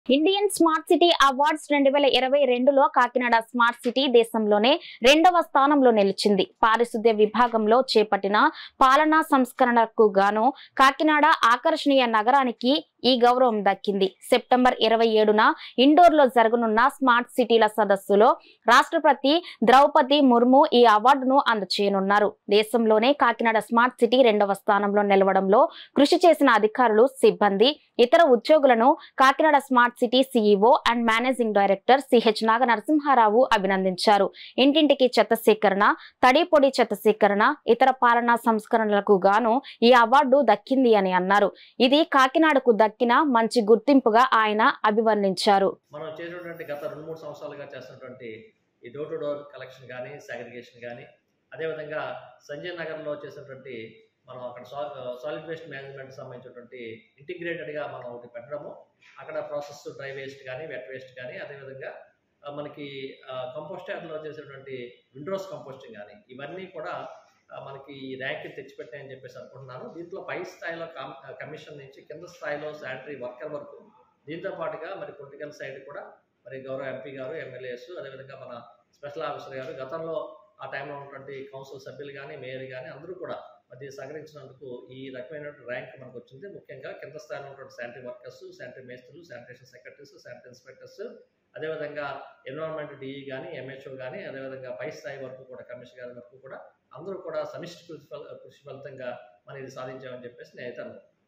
Indian smart city awards రెండు వేల ఇరవై రెండులో కాకినాడ స్మార్ట్ సిటీ దేశంలోనే రెండవ స్థానంలో నిలిచింది పారిశుద్ధ్య విభాగంలో చేపట్టిన పాలనా సంస్కరణలకు గాను కాకినాడ ఆకర్షణీయ నగరానికి ఈ గౌరవం దక్కింది సెప్టెంబర్ ఇరవై ఏడున ఇండోర్ లో జరగనున్న స్మార్ట్ సిటీల సదస్సులో రాష్ట్రపతి ద్రౌపది ముర్ము ఈ అవార్డును అందచేయనున్నారు దేశంలోనే కాకినాడ స్మార్ట్ సిటీ రెండవ స్థానంలో నిలవడంలో కృషి చేసిన అధికారులు సిబ్బంది ఇతర ఉద్యోగులను Kakinada smart city CEO and managing director CH Naga Narasimha Rao అభినందించారు ఇంటింటికి చెత్త సేకరణ తడి పొడి చెత్త సేకరణ ఇతర పాలనా సంస్కరణలకు గాను ఈ అవార్డు దక్కింది అని అన్నారు ఇది కాకినాడకు దక్కిన మంచి గుర్తింపుగా ఆయన అభివర్ణించారు మనం చేసినటువంటి గత రెండు మూడు సంవత్సరాలుగా చేస్తున్నటువంటి ఈ డోర్ టు డోర్ కలెక్షన్ కానీ సాగ్రిగేషన్ కానీ అదేవిధంగా సంజయ్ నగర్లో చేసినటువంటి మనం అక్కడ సాలిడ్ వేస్ట్ మేనేజ్మెంట్ సంబంధించినటువంటి ఇంటిగ్రేటెడ్గా మనం ఒకటి పెట్టడము అక్కడ ప్రాసెస్ డ్రై వేస్ట్ కానీ వెట్ వేస్ట్ కానీ అదేవిధంగా ఆ, మనకి కంపోస్ట్ యార్డ్లో చేసేటువంటి విండ్రోస్ కంపోస్టింగ్ కానీ ఇవన్నీ కూడా ఆ, మనకి ఈ ర్యాంక్ తెచ్చిపెట్టాయని చెప్పేసి అనుకుంటున్నాను దీంట్లో పై స్థాయిలో కమ్- కమిషన్ నుంచి కింద స్థాయిలో శానిటరీ వర్కర్ వరకు దీంతో పాటుగా మరి పొలిటికల్ సైడ్ కూడా మరి గౌరవ ఎంపీ గారు ఎమ్మెల్యేస్ అదేవిధంగా మన స్పెషల్ ఆఫీసర్ గారు గతంలో ఆ టైంలో ఉన్నటువంటి కౌన్సిల్ సభ్యులు కానీ మేయర్ కానీ అందరూ కూడా మరి సహకరించినందుకు ఈ రకమైన ర్యాంక్ మనకు వచ్చింది ముఖ్యంగా కింద స్థాయిలో ఉన్నటువంటి శానిటరీ వర్కర్స్ శానిటరీ మేస్త్రులు శానిటేషన్ సెక్రటరీస్ శానిటరీ ఇన్స్పెక్టర్స్ అదేవిధంగా ఎన్విరాన్మెంట్ డిఈ కానీ ఎంహెచ్ఓ కానీ అదేవిధంగా పై స్థాయి వరకు కూడా కమిషనర్ గారి వరకు కూడా అందరూ కూడా సమిష్టి కృషి ఫల- కృషి ఫలితంగా మనం ఇది సాధించామని చెప్పేసి నేను అయితే అనుకుంటున్నాను.